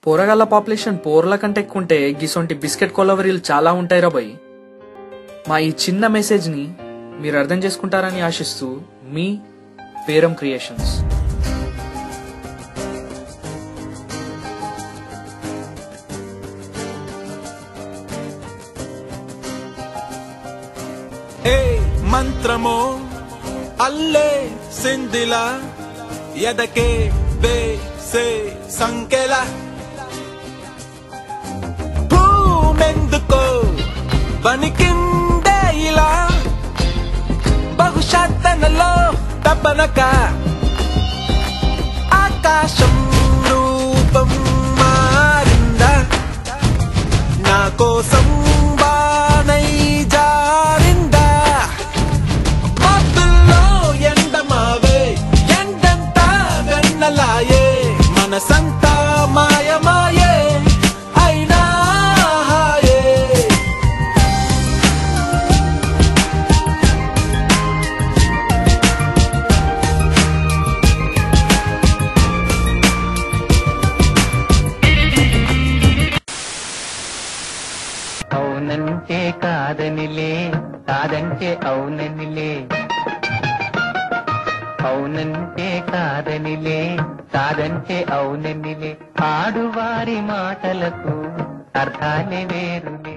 పోరగాళ్ళ population పోర్ల కంటే ఎక్కువ ఉంటే గిసొంటి బిస్కెట్ కొలవరీలు చాలా ఉంటాయి రాబాయ్ మా ఈ చిన్న మెసేజ్ ని మీరు అర్థం చేసుకుంటారని ఆశిస్తూ మీ పేరం క్రియేషన్స్ ఏ మంత్రమో అల్లే సిందిల ఎదకే వేసే సంకెల భూమెందుకో వణికిందే ఇలా బహుశా తనలో తపనక ఆకాశం రూపం మారిందా నా కోసం బానై జారిందా మబ్బుల్లో ఎండమావే ఎండంతా వెన్నలాయే మనసంతా మాయమాయే అయినా హాయే అవునంటే కాదనిలే కాదంటే అవుననిలే అవునంటే కాదనిలే కాదంటే అవుననిలే ఆడువారి మాటలకు అర్థాలే వేరులే